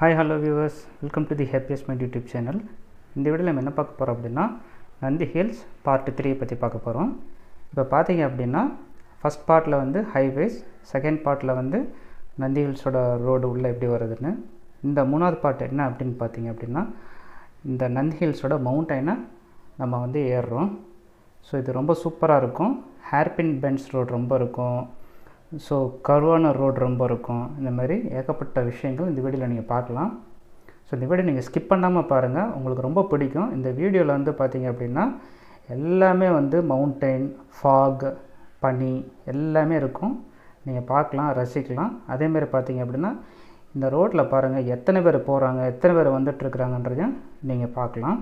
hi hello viewers welcome to the happiest mind YouTube channel இந்த வீடியோவில் நம்ம என்ன பார்க்க போகிறோம் அப்படின்னா நந்தி ஹில்ஸ் பார்ட் த்ரீ பற்றி பார்க்க போகிறோம் இப்போ பார்த்தீங்க அப்படின்னா ஃபஸ்ட் பார்ட்டில் வந்து ஹைவேஸ் செகண்ட் பார்ட்டில் வந்து நந்தி ஹில்ஸோட ரோடு உள்ளே எப்படி வருதுன்னு இந்த மூணாவது பார்ட் என்ன அப்படின்னு பார்த்தீங்க அப்படின்னா இந்த நந்தி ஹில்ஸோட மவுண்டைனை நம்ம வந்து ஏறுறோம் ஸோ இது ரொம்ப சூப்பராக இருக்கும் ஹேர்பின் பென்ஸ் ரோடு ரொம்ப இருக்கும் ஸோ கர்வான ரோடு ரொம்ப இருக்கும் இந்த மாதிரி ஏகப்பட்ட விஷயங்கள் இந்த வீடியோவில் நீங்கள் பார்க்கலாம் ஸோ இந்த வீடியோ நீங்கள் ஸ்கிப் பண்ணாமல் பாருங்கள் உங்களுக்கு ரொம்ப பிடிக்கும் இந்த வீடியோவில் வந்து பார்த்தீங்க அப்படின்னா எல்லாமே வந்து மவுண்டைன் ஃபாக் பனி எல்லாமே இருக்கும் நீங்கள் பார்க்கலாம் ரசிக்கலாம் அதேமாரி பார்த்தீங்க அப்படின்னா இந்த ரோட்டில் பாருங்கள் எத்தனை பேர் போகிறாங்க எத்தனை பேர் வந்துட்டுருக்குறாங்கன்றதையும் நீங்கள் பார்க்கலாம்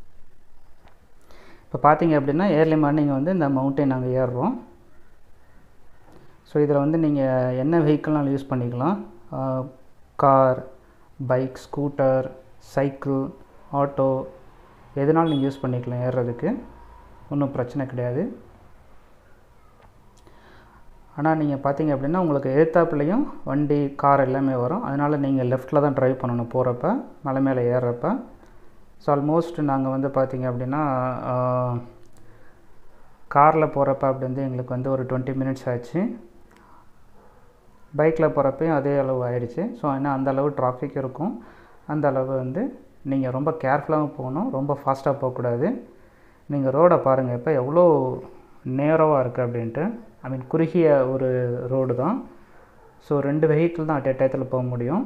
இப்போ பார்த்தீங்க அப்படின்னா ஏர்லி மார்னிங் வந்து இந்த மவுண்டைன் நாங்கள் ஏறுறோம் ஸோ இதில் வந்து நீங்கள் என்ன வெஹிக்கிள்னாலும் யூஸ் பண்ணிக்கலாம் car bike scooter cycle auto எதுனாலும் நீங்கள் யூஸ் பண்ணிக்கலாம் ஏறுறதுக்கு ஒன்றும் பிரச்சனை கிடையாது ஆனால் நீங்கள் பார்த்தீங்க அப்படின்னா உங்களுக்கு எதிர்த்தாப்புலேயும் வண்டி கார் எல்லாமே வரும் அதனால் நீங்கள் லெஃப்ட்டில் தான் ட்ரைவ் பண்ணணும் போகிறப்ப மலை மேலே ஏறுறப்ப ஸோ ஆல்மோஸ்ட் நாங்கள் வந்து பார்த்திங்க அப்படின்னா காரில் போகிறப்ப அப்படி வந்து எங்களுக்கு வந்து ஒரு டுவெண்ட்டி மினிட்ஸ் ஆச்சு பைக்கில் போகிறப்பையும் அதே அளவு ஆயிடுச்சு ஸோ ஏன்னா அந்த அளவு டிராஃபிக் இருக்கும் அந்த அளவு வந்து நீங்கள் ரொம்ப கேர்ஃபுல்லாகவும் போகணும் ரொம்ப ஃபாஸ்ட்டாக போகக்கூடாது நீங்கள் ரோடை பாருங்கள் இப்போ எவ்வளோ நேரோவாக இருக்குது அப்படின்ட்டு ஐ மீன் குறுகிய ஒரு ரோடு தான் ஸோ ரெண்டு வெஹிக்கிள் தான் அட் டயத்தில் போக முடியும்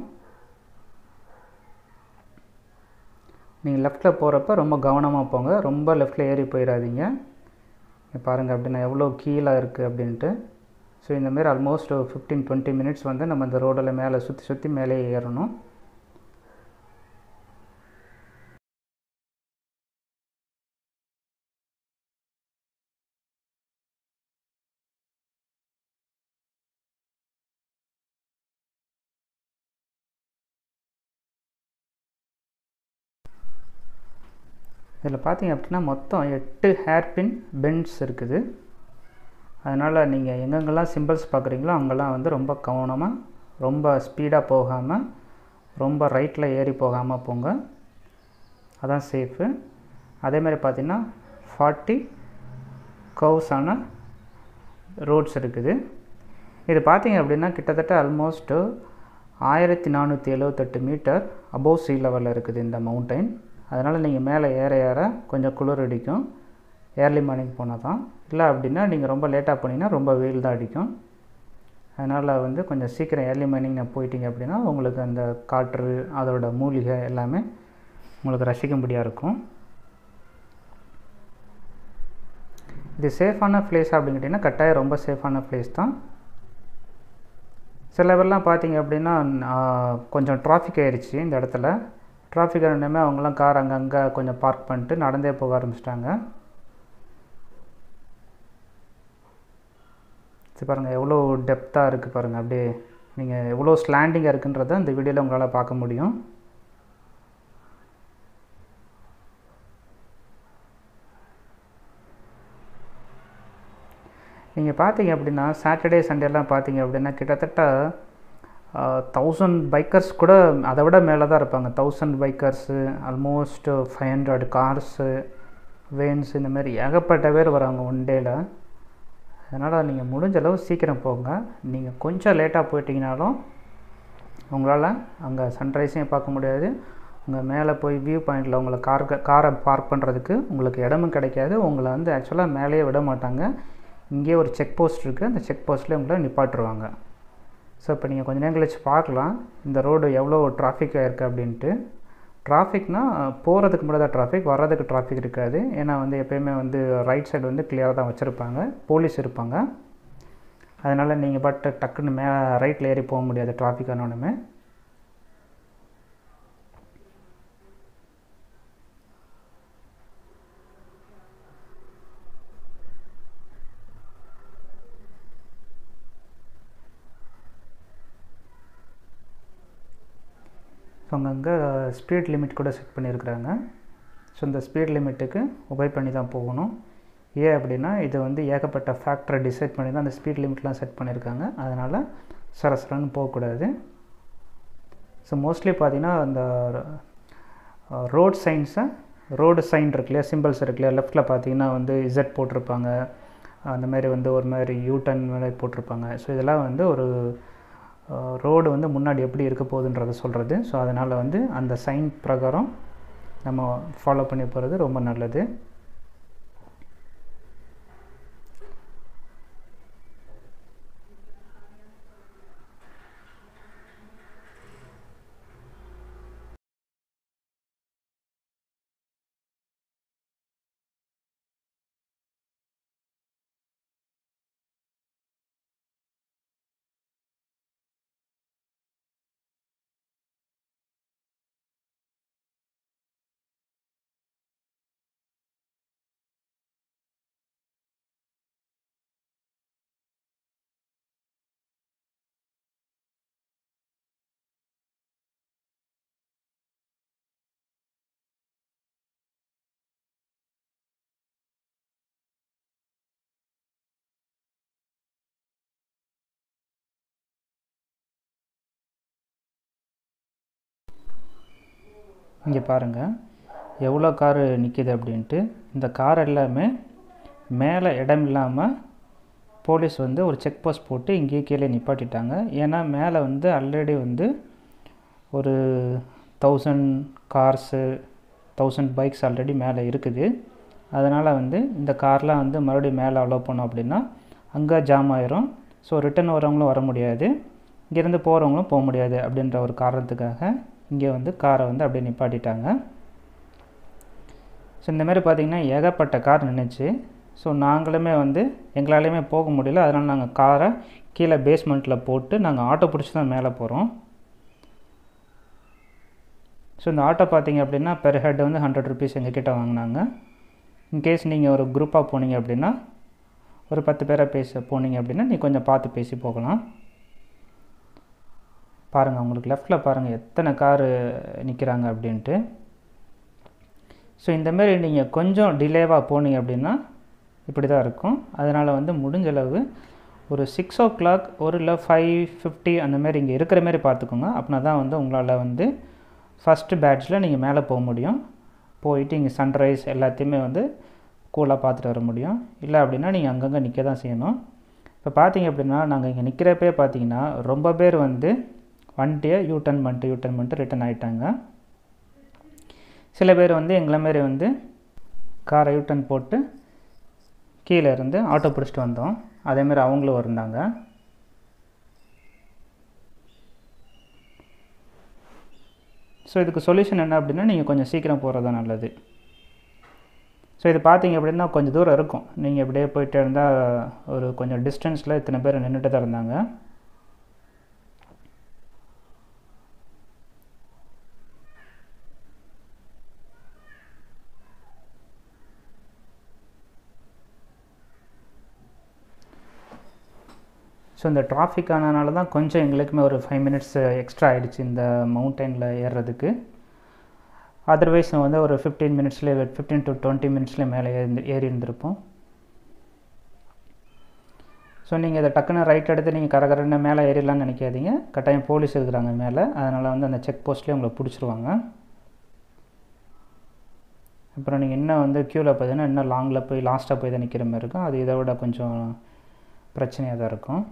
நீங்கள் லெஃப்ட்டில் போகிறப்ப ரொம்ப கவனமாக போங்க ரொம்ப லெஃப்ட்டில் ஏறி போயிடாதீங்க பாருங்கள் அப்படின்னா எவ்வளோ கீழே இருக்குது அப்படின்ட்டு ஸோ இந்தமாரி ஆல்மோஸ்ட் ஃபிஃப்டீன் டுவெண்ட்டி மினிட்ஸ் வந்து நம்ம இந்த ரோடில் மேலே சுற்றி சுற்றி மேலே ஏறணும் இதில் பார்த்தீங்க அப்படின்னா மொத்தம் எட்டு ஹேர்பின் பென்ஸ் இருக்குது அதனால் நீங்கள் எங்கெங்கெல்லாம் சிம்பிள்ஸ் பார்க்குறீங்களோ அங்கெல்லாம் வந்து ரொம்ப கவனமாக ரொம்ப ஸ்பீடாக போகாமல் ரொம்ப ரைட்டில் ஏறி போகாமல் போங்க அதான் சேஃபு அதேமாதிரி பார்த்திங்கன்னா ஃபார்ட்டி கவுஸான ரோட்ஸ் இருக்குது இது பார்த்திங்க அப்படின்னா கிட்டத்தட்ட ஆல்மோஸ்ட்டு ஆயிரத்தி நானூற்றி எழுவத்தெட்டு மீட்டர் அபோவ் சீ லெவலில் இருக்குது இந்த மவுண்டைன் அதனால் நீங்கள் மேலே ஏற ஏற கொஞ்சம் குளிர் அடிக்கும் ஏர்லி மார்னிங் போனால் தான் இல்லை அப்படின்னா நீங்கள் ரொம்ப லேட்டாக போனீங்கன்னா ரொம்ப வெயில் தான் அடிக்கும் அதனால் வந்து கொஞ்சம் சீக்கிரம் ஏர்லி மார்னிங் நான் போயிட்டீங்க அப்படின்னா உங்களுக்கு அந்த காற்று அதோட மூலிகை எல்லாமே உங்களுக்கு ரசிக்கும்படியாக இருக்கும் இது சேஃபான பிளேஸ் அப்படின்னு கேட்டிங்கன்னா கட்டாயம் ரொம்ப சேஃபான பிளேஸ் தான் சில பேர்லாம் பார்த்தீங்க அப்படின்னா கொஞ்சம் டிராஃபிக் ஆயிடுச்சு இந்த இடத்துல டிராஃபிக் ஆனமே அவங்களாம் கார் அங்கங்கே கொஞ்சம் பார்க் பண்ணிட்டு நடந்தே போக ஆரம்பிச்சிட்டாங்க சரி பாருங்கள் எவ்வளோ டெப்த்தாக இருக்குது பாருங்கள் அப்படியே நீங்கள் எவ்வளோ ஸ்லாண்டிங்காக இருக்குன்றத இந்த வீடியோவில் உங்களால் பார்க்க முடியும் நீங்கள் பார்த்தீங்க அப்படின்னா சாட்டர்டே சண்டேலாம் பார்த்தீங்க அப்படின்னா கிட்டத்தட்ட தௌசண்ட் பைக்கர்ஸ் கூட அதை விட மேலே தான் இருப்பாங்க thousand bikers almost five hundred cars vans இந்த மாதிரி ஏகப்பட்ட பேர் வராங்க ஒன் டேயில் அதனால் நீங்கள் முடிஞ்ச அளவு சீக்கிரம் போங்க நீங்கள் கொஞ்சம் லேட்டாக போயிட்டீங்கனாலும் உங்களால் அங்கே சன்ரைஸையும் பார்க்க முடியாது உங்கள் மேலே போய் வியூ பாயிண்டில் உங்களை கார் காரை பார்க் பண்ணுறதுக்கு உங்களுக்கு இடமும் கிடைக்காது உங்களை வந்து ஆக்சுவலாக மேலேயே விட மாட்டாங்க இங்கேயே ஒரு செக் போஸ்ட் இருக்குது அந்த செக் போஸ்ட்லேயே உங்களை நிப்பாட்டுருவாங்க ஸோ இப்போ நீங்கள் கொஞ்ச நேரம் கழிச்சு பார்க்கலாம் இந்த ரோடு எவ்வளோ டிராஃபிக்காக இருக்குது அப்படின்ட்டு டிராஃபிக்னால் போகிறதுக்கு மட்டும் தான் டிராஃபிக் வர்றதுக்கு டிராஃபிக் இருக்காது ஏன்னா வந்து எப்போயுமே வந்து ரைட் சைடு வந்து கிளியராக தான் வச்சுருப்பாங்க போலீஸ் இருப்பாங்க அதனால் நீங்கள் பட் டக்குன்னு மே ரைட்டில் ஏறி போக முடியாது டிராஃபிக் ஆனோடனே ஸோ அங்கங்கே ஸ்பீட் லிமிட் கூட செட் பண்ணியிருக்கிறாங்க ஸோ இந்த ஸ்பீட் லிமிட்டுக்கு ஒபை பண்ணி தான் போகணும் ஏன் அப்படின்னா இது வந்து ஏகப்பட்ட ஃபேக்டரை டிசைட் பண்ணி தான் அந்த ஸ்பீட் லிமிட்லாம் செட் பண்ணியிருக்காங்க அதனால் சரசரன்னு போகக்கூடாது ஸோ மோஸ்ட்லி பார்த்தீங்கன்னா அந்த ரோட் சைன்ஸை ரோடு சைன் இருக்கு இல்லையா சிம்பிள்ஸ் இருக்கு இல்லையா லெஃப்ட்டில் பார்த்தீங்கன்னா வந்து இசட் போட்டிருப்பாங்க அந்த மாதிரி வந்து ஒரு மாதிரி யூட்டன் மாதிரி போட்டிருப்பாங்க ஸோ இதெல்லாம் வந்து ஒரு ரோடு வந்து முன்னாடி எப்படி இருக்க போகுதுன்றதை சொல்கிறது ஸோ அதனால் வந்து அந்த சைன் பிரகாரம் நம்ம ஃபாலோ பண்ணி போகிறது ரொம்ப நல்லது இங்கே பாருங்கள் எவ்வளோ காரு நிற்கிது அப்படின்ட்டு இந்த கார் எல்லாமே மேலே இடம் இல்லாமல் போலீஸ் வந்து ஒரு செக் போஸ்ட் போட்டு இங்கேயே கீழே நிப்பாட்டிட்டாங்க ஏன்னா மேலே வந்து ஆல்ரெடி வந்து ஒரு thousand cars thousand bikes already மேலே இருக்குது அதனால் வந்து இந்த கார்லாம் வந்து மறுபடியும் மேலே அலோவ் பண்ணோம் அப்படின்னா அங்கே ஜாம் ஆயிரும் ஸோ ரிட்டன் வரவங்களும் வர முடியாது இங்கேருந்து போகிறவங்களும் போக முடியாது அப்படின்ற ஒரு காரணத்துக்காக இங்கே வந்து காரை வந்து அப்படியே நிப்பாட்டிட்டாங்க ஸோ இந்த மாதிரி பார்த்திங்கன்னா ஏகப்பட்ட கார் நின்றுச்சு ஸோ நாங்களுமே வந்து எங்களாலையுமே போக முடியல அதனால் நாங்கள் காரை கீழே பேஸ்மெண்ட்டில் போட்டு நாங்கள் ஆட்டோ பிடிச்சி தான் மேலே போகிறோம் ஸோ இந்த ஆட்டோ பார்த்தீங்க அப்படின்னா பெர் ஹெட் வந்து ஹண்ட்ரட் ருபீஸ் எங்ககிட்ட வாங்கினாங்க இன்கேஸ் நீங்கள் ஒரு குரூப்பாக போனீங்க அப்படின்னா ஒரு பத்து பேரை பேச போனீங்க அப்படின்னா நீ கொஞ்சம் பார்த்து பேசி போகலாம் பாருங்கள் உங்களுக்கு லெஃப்டில் பாருங்கள் எத்தனை காரு நிற்கிறாங்க அப்படின்ட்டு ஸோ இந்தமாரி நீங்கள் கொஞ்சம் டிலேவாக போனீங்க அப்படின்னா இப்படி தான் இருக்கும் அதனால் வந்து முடிஞ்ச அளவு ஒரு சிக்ஸ் ஓ கிளாக் ஒரு இல்லை ஃபைவ் ஃபிஃப்டி அந்த மாதிரி இங்கே இருக்கிற மாதிரி பார்த்துக்கோங்க அப்படின்னா தான் வந்து உங்களால் வந்து ஃபஸ்ட்டு பேட்ச்சில் நீங்கள் மேலே போக முடியும் போயிட்டு இங்கே சன்ரைஸ் எல்லாத்தையுமே வந்து கூலாக பார்த்துட்டு வர முடியும் இல்லை அப்படின்னா நீங்கள் அங்கங்கே நிற்க தான் செய்யணும் இப்போ பார்த்தீங்க அப்படின்னா நாங்கள் இங்கே நிற்கிறப்பே பார்த்தீங்கன்னா ரொம்ப பேர் வந்து வண்டியை யூ டர்ன் பண்ணிட்டு யூ டர்ன் பண்ணிட்டு ரிட்டன் ஆகிட்டாங்க சில பேர் வந்து எங்களை மாரி வந்து காரை யூ டர்ன் போட்டு கீழே இருந்து ஆட்டோ பிடிச்சிட்டு வந்தோம் அதேமாரி அவங்களும் இருந்தாங்க ஸோ இதுக்கு சொல்யூஷன் என்ன அப்படின்னா நீங்கள் கொஞ்சம் சீக்கிரம் போகிறது தான் நல்லது ஸோ இது பார்த்தீங்க அப்படின்னா கொஞ்சம் தூரம் இருக்கும் நீங்கள் இப்படியே போயிட்டே இருந்தால் ஒரு கொஞ்சம் டிஸ்டன்ஸில் இத்தனை பேர் நின்றுட்டு தான் இருந்தாங்க ஸோ இந்த டிராஃபிக் ஆனதுனால தான் கொஞ்சம் எங்களுக்குமே ஒரு ஃபைவ் மினிட்ஸ் எக்ஸ்ட்ரா ஆகிடுச்சு இந்த மவுண்டனில் ஏறுறதுக்கு அதர்வைஸ் வந்து ஒரு ஃபிஃப்டீன் மினிட்ஸ்லேயே ஃபிஃப்டீன் டு டுவெண்ட்டி மினிட்ஸ்லேயே மேலே ஏறி ஏறி இருந்திருப்போம் ஸோ நீங்கள் இதை டக்குன்னு ரைட் எடுத்து நீங்கள் கரகரன்னு மேலே ஏறிடலாம்னு நினைக்காதீங்க கட்டாயம் போலீஸ் இருக்கிறாங்க மேலே அதனால் வந்து அந்த செக் போஸ்ட்லேயே உங்களை பிடிச்சிருவாங்க அப்புறம் நீங்கள் இன்னும் வந்து க்யூவில் பார்த்தீங்கன்னா இன்னும் லாங்கில் போய் லாஸ்ட்டாக போய் தான் நிற்கிற மாதிரி இருக்கும் அது இதை விட கொஞ்சம் பிரச்சனையாக தான் இருக்கும்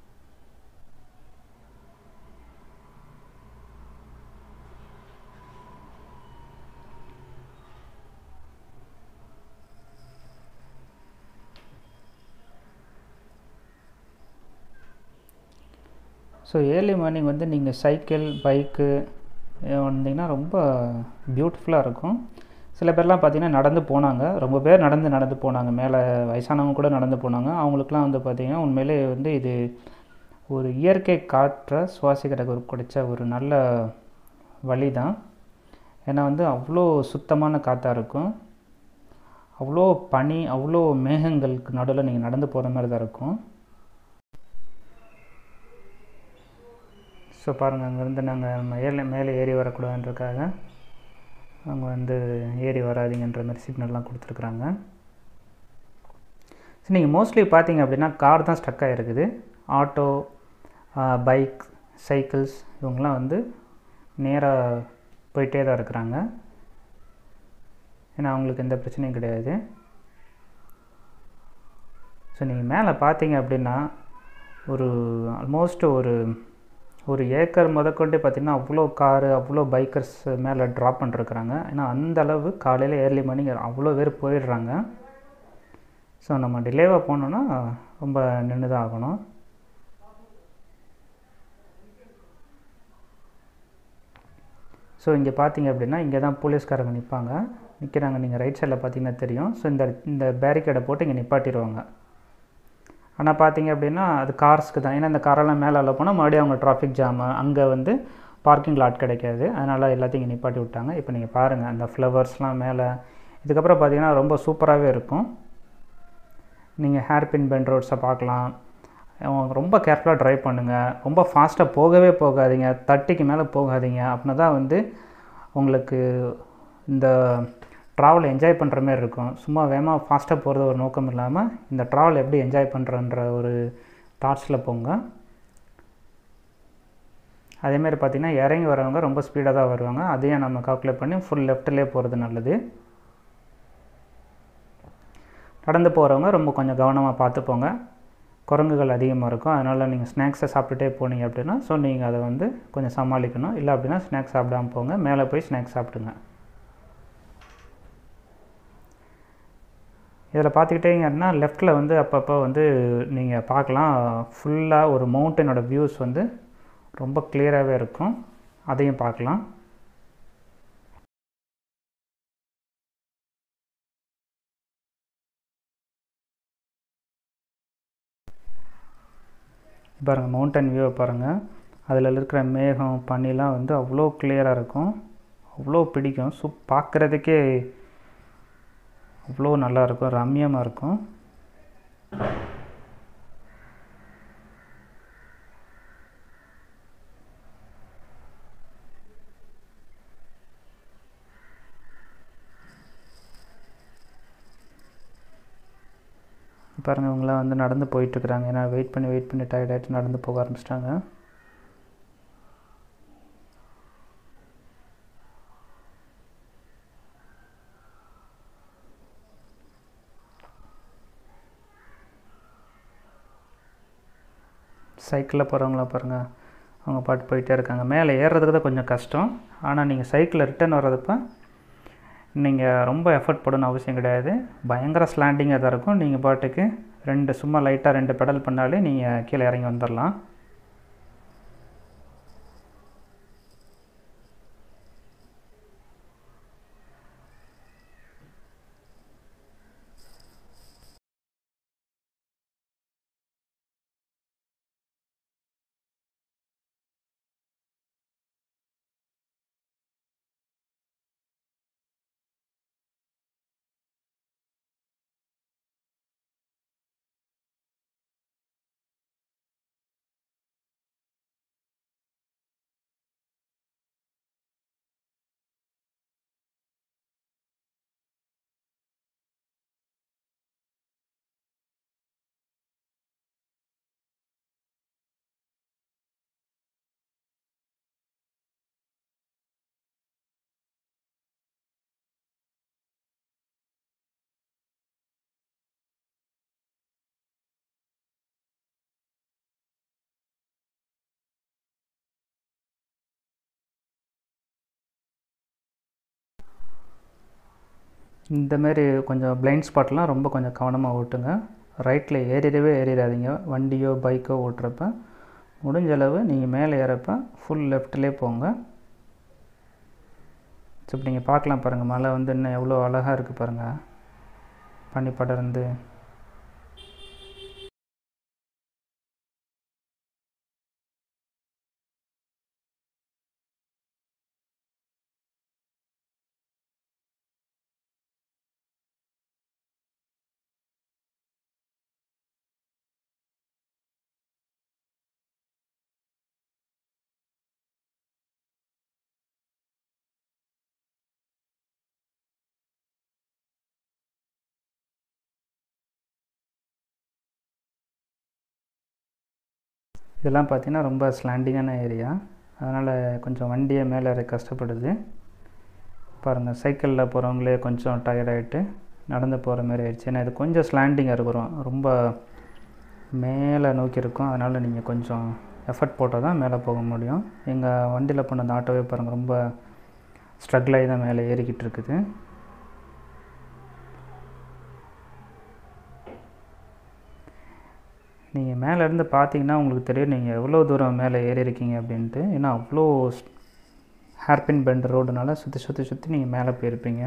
ஸோ ஏர்லி மார்னிங் வந்து நீங்கள் சைக்கிள் பைக்கு வந்தீங்கன்னா ரொம்ப பியூட்டிஃபுல்லாக இருக்கும் சில பேர்லாம் பார்த்திங்கன்னா நடந்து போனாங்க ரொம்ப பேர் நடந்து நடந்து போனாங்க மேலே வயசானவங்க கூட நடந்து போனாங்க அவங்களுக்குலாம் வந்து பார்த்திங்கன்னா உண்மையிலே வந்து இது ஒரு இயற்கை காற்றை சுவாசிக்கிறதுக்கு ஒரு கிடைச்ச ஒரு நல்ல வழி தான் ஏன்னா வந்து அவ்வளோ சுத்தமான காற்றாக இருக்கும் அவ்வளோ பனி அவ்வளோ மேகங்களுக்கு நடுவில் நீங்கள் நடந்து போகிற மாதிரி தான் இருக்கும் ஸோ பாருங்கள் அங்கேருந்து நாங்கள் மேலே மேலே ஏறி வரக்கூடாதுன்றக்காக அவங்க வந்து ஏறி வராதிங்கன்ற மாதிரி சிக்னல்லாம் கொடுத்துருக்குறாங்க ஸோ நீங்கள் மோஸ்ட்லி பார்த்தீங்க அப்படின்னா கார் தான் ஸ்டக் ஆகிருக்குது ஆட்டோ பைக் சைக்கிள்ஸ் இவங்கெலாம் வந்து நேராக போயிட்டே தான் இருக்கிறாங்க ஏன்னா அவங்களுக்கு எந்த பிரச்சனையும் கிடையாது ஸோ நீங்கள் மேலே பார்த்தீங்க அப்படின்னா ஒரு ஆல்மோஸ்ட் ஒரு ஒரு ஏக்கர் முதற்கொண்டு பார்த்திங்கன்னா அவ்வளோ காரு அவ்வளோ பைக்கர்ஸ் மேலே ட்ராப் பண்ணிருக்கிறாங்க ஏன்னா அந்த அளவு காலையில் ஏர்லி மார்னிங் அவ்வளோ பேர் போயிடுறாங்க ஸோ நம்ம டிலேவாக போனோன்னா ரொம்ப நின்று தான் ஆகணும் ஸோ இங்கே பார்த்தீங்க அப்படின்னா இங்கே தான் போலீஸ்காரங்க நிற்பாங்க நிற்கிறாங்க நீங்கள் ரைட் சைடில் பார்த்தீங்கன்னா தெரியும் ஸோ இந்த இந்த பேரிகேடை போட்டு இங்கே நிப்பாட்டிடுவாங்க ஆனால் பார்த்தீங்க அப்படின்னா அது கார்ஸ்க்கு தான் ஏன்னா இந்த காரெல்லாம் மேலே உள்ள போனால் மறுபடியும் அவங்க டிராஃபிக் ஜாமு அங்கே வந்து பார்க்கிங் லாட் கிடைக்காது அதனால் எல்லாத்தையும் இங்கே நிப்பாட்டி விட்டாங்க இப்போ நீங்கள் பாருங்கள் அந்த ஃப்ளவர்ஸ்லாம் மேலே இதுக்கப்புறம் பார்த்தீங்கன்னா ரொம்ப சூப்பராகவே இருக்கும் நீங்கள் ஹேர் பின் பென் ரோட்ஸை பார்க்கலாம் ரொம்ப கேர்ஃபுல்லாக ட்ரைவ் பண்ணுங்கள் ரொம்ப ஃபாஸ்ட்டாக போகவே போகாதீங்க தட்டிக்கு மேலே போகாதீங்க அப்படின்னா தான் வந்து உங்களுக்கு இந்த ட்ராவல் என்ஜாய் பண்ணுற மாதிரி இருக்கும் சும்மா வேகமாக ஃபாஸ்ட்டாக போகிறது ஒரு நோக்கம் இல்லாமல் இந்த ட்ராவல் எப்படி என்ஜாய் பண்ணுறன்ற ஒரு தாட்ஸில் போங்க அதேமாதிரி பார்த்திங்கன்னா இறங்கி வரவங்க ரொம்ப ஸ்பீடாக தான் வருவாங்க அதையும் நம்ம கால்குலேட் பண்ணி ஃபுல் லெஃப்ட்லேயே போகிறது நல்லது நடந்து போகிறவங்க ரொம்ப கொஞ்சம் கவனமாக பார்த்து போங்க குரங்குகள் அதிகமாக இருக்கும் அதனால் நீங்கள் ஸ்நாக்ஸை சாப்பிட்டுட்டே போனீங்க அப்படின்னா ஸோ நீங்கள் அதை வந்து கொஞ்சம் சமாளிக்கணும் இல்லை அப்படின்னா ஸ்நாக்ஸ் சாப்பிடாமல் போங்க மேலே போய் ஸ்நாக்ஸ் சாப்பிடுங்க இதில் பார்த்துக்கிட்டீங்கன்னா லெஃப்ட்டில் வந்து அப்பப்போ வந்து நீங்கள் பார்க்கலாம் ஃபுல்லாக ஒரு மவுண்டனோட வியூஸ் வந்து ரொம்ப கிளியராகவே இருக்கும் அதையும் பார்க்கலாம் பாருங்கள் மவுண்டன் வியூவை பாருங்கள் அதில் இருக்கிற மேகம் பனிலாம் வந்து அவ்வளோ கிளியராக இருக்கும் அவ்வளோ பிடிக்கும் ஸோ பார்க்குறதுக்கே அவ்வளோ நல்லாயிருக்கும் ரம்யமாக இருக்கும் பாருங்கள் இவங்களாம் வந்து நடந்து போயிட்டுருக்குறாங்க ஏன்னா வெயிட் பண்ணி வெயிட் பண்ணி டயர்ட் ஆகிட்டு நடந்து போக ஆரம்பிச்சிட்டாங்க சைக்கிளில் போகிறவங்கள பாருங்கள் அவங்க பாட்டு போயிட்டே இருக்காங்க மேலே ஏறுறதுக்கு தான் கொஞ்சம் கஷ்டம் ஆனால் நீங்கள் சைக்கிளில் ரிட்டர்ன் வர்றதப்போ நீங்கள் ரொம்ப எஃபர்ட் போடணும்னு அவசியம் கிடையாது பயங்கர ஸ்லாண்டிங்காக தான் இருக்கும் நீங்கள் பாட்டுக்கு ரெண்டு சும்மா லைட்டாக ரெண்டு பெடல் பண்ணாலே நீங்கள் கீழே இறங்கி வந்துடலாம் இந்தமாரி கொஞ்சம் பிளைண்ட் ஸ்பாட்லாம் ரொம்ப கொஞ்சம் கவனமாக ஓட்டுங்க ரைட்டில் ஏறிடவே ஏறிடாதீங்க வண்டியோ பைக்கோ ஓட்டுறப்ப முடிஞ்ச அளவு நீங்கள் மேலே ஏறப்ப ஃபுல் லெஃப்ட்லேயே போங்க ஸோ இப்போ நீங்கள் பார்க்கலாம் பாருங்கள் மலை வந்து இன்னும் எவ்வளோ அழகாக இருக்குது பாருங்கள் பனி படர்ந்து இதெல்லாம் பார்த்தீங்கன்னா ரொம்ப ஸ்லாண்டிங்கான ஏரியா அதனால் கொஞ்சம் வண்டியை மேலே ஏற கஷ்டப்படுது பாருங்கள் சைக்கிளில் போகிறவங்களே கொஞ்சம் டயர்டாயிட்டு நடந்து போகிற மாதிரி ஆயிடுச்சு ஏன்னா இது கொஞ்சம் ஸ்லாண்டிங்காக இருக்கிறோம் ரொம்ப மேலே நோக்கி இருக்கும் அதனால் நீங்கள் கொஞ்சம் எஃபர்ட் போட்டால் தான் மேலே போக முடியும் எங்கள் வண்டியில் போன அந்த ஆட்டோவே பாருங்கள் ரொம்ப ஸ்ட்ரகிள் ஆகி தான் மேலே ஏறிக்கிட்டு இருக்குது நீங்கள் மேலே இருந்து பார்த்தீங்கன்னா உங்களுக்கு தெரியும் நீங்கள் எவ்வளோ தூரம் மேலே ஏறி இருக்கீங்க அப்படின்ட்டு ஏன்னா அவ்வளோ ஹேர்பின் பெண்ட் ரோடுனால சுற்றி சுற்றி சுற்றி நீங்கள் மேலே போயிருப்பீங்க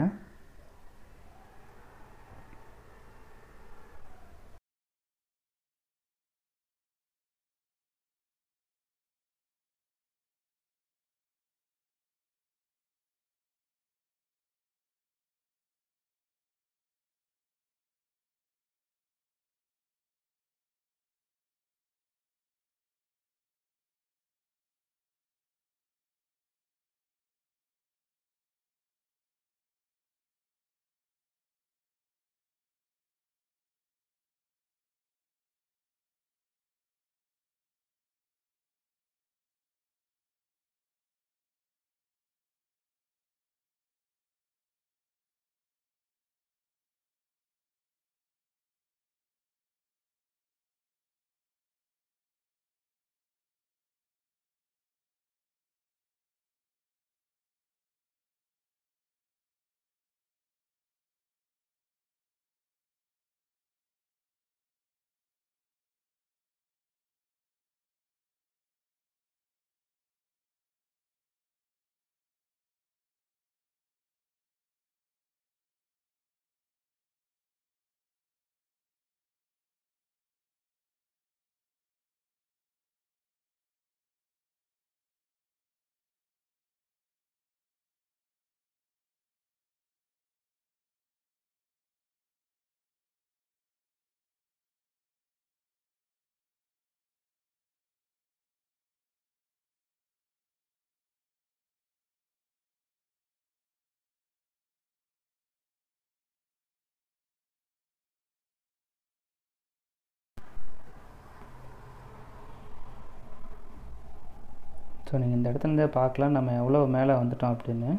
ஸோ நீங்கள் இந்த இடத்துலேருந்தே பார்க்கலாம் நம்ம எவ்வளோ மேலே வந்துட்டோம் அப்படின்னு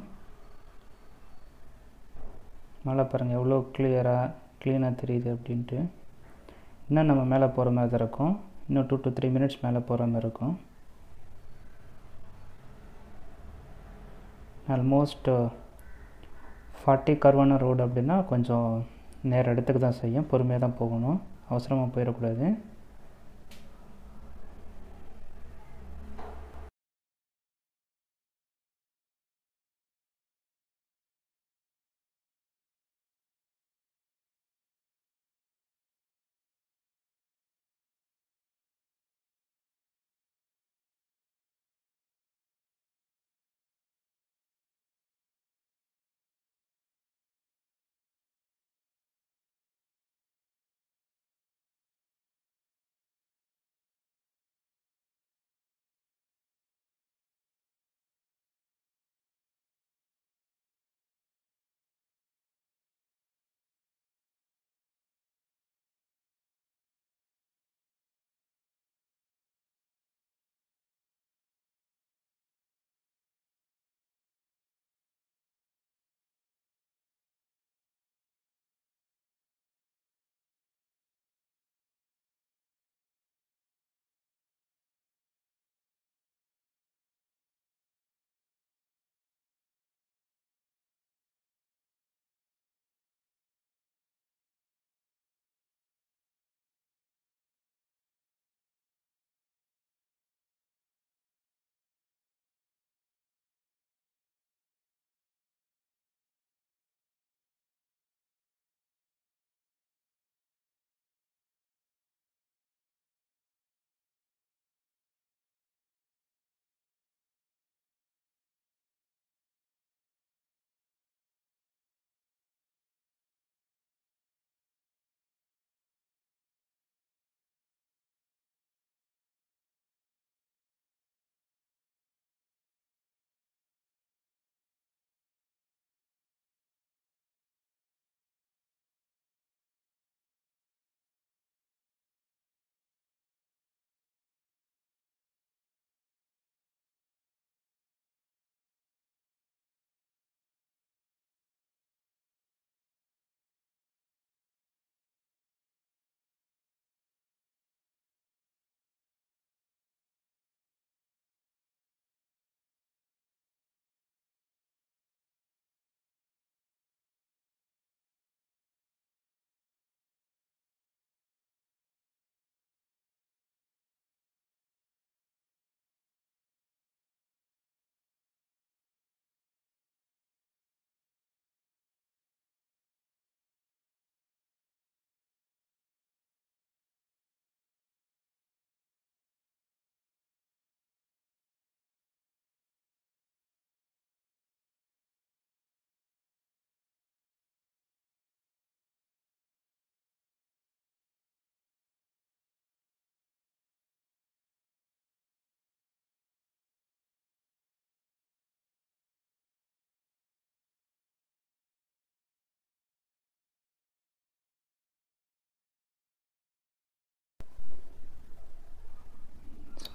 மேலே பாருங்கள் எவ்வளோ கிளியராக க்ளீனாக தெரியுது அப்படின்ட்டு இன்னும் நம்ம மேலே போகிற மாதிரி தான் இருக்கும் இன்னும் டூ டு த்ரீ மினிட்ஸ் மேலே போகிற மாதிரி இருக்கும் ஆல்மோஸ்ட் ஃபார்ட்டி கர்வான ரோடு அப்படின்னா கொஞ்சம் நேரம் எடுத்துக்க தான் செய்யும் பொறுமையாக தான் போகணும் அவசரமாக போயிடக்கூடாது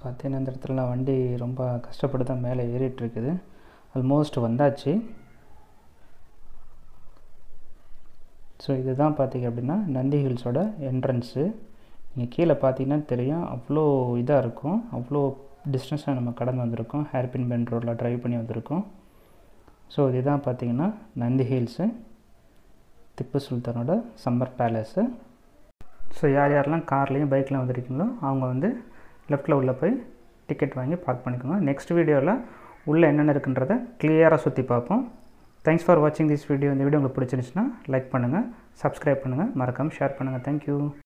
பார்த்தீங்கன்னா இந்த இடத்துல நான் வண்டி ரொம்ப கஷ்டப்பட்டு தான் மேலே ஏறிட்டுருக்குது ஆல்மோஸ்ட் வந்தாச்சு ஸோ இதுதான் பார்த்தீங்க அப்படின்னா நந்தி ஹில்ஸோட என்ட்ரன்ஸு நீங்கள் கீழே பார்த்தீங்கன்னா தெரியும் அவ்வளோ இதாக இருக்கும் அவ்வளோ டிஸ்டன்ஸாக நம்ம கடந்து வந்திருக்கோம் ஹேர்பின் பென் ரோட்டில் ட்ரைவ் பண்ணி வந்திருக்கோம் ஸோ இதுதான் பார்த்தீங்கன்னா நந்தி ஹில்ஸு திப்பு சுல்தானோட சம்மர் பேலஸு ஸோ யார் யாரெல்லாம் கார்லேயும் பைக்லையும் வந்திருக்கீங்களோ அவங்க வந்து லெஃப்ட்டில் உள்ளே போய் டிக்கெட் வாங்கி பார்க் பண்ணிக்கோங்க நெக்ஸ்ட் வீடியோவில் உள்ளே என்னென்ன இருக்குன்றதை கிளியராக சுற்றி பார்ப்போம் தேங்க்ஸ் ஃபார் வாட்சிங் திஸ் வீடியோ இந்த வீடியோ உங்களுக்கு பிடிச்சிருந்துச்சுன்னா லைக் பண்ணுங்கள் சப்ஸ்கிரைப் பண்ணுங்கள் மறக்காமல் ஷேர் பண்ணுங்கள் தேங்க்யூ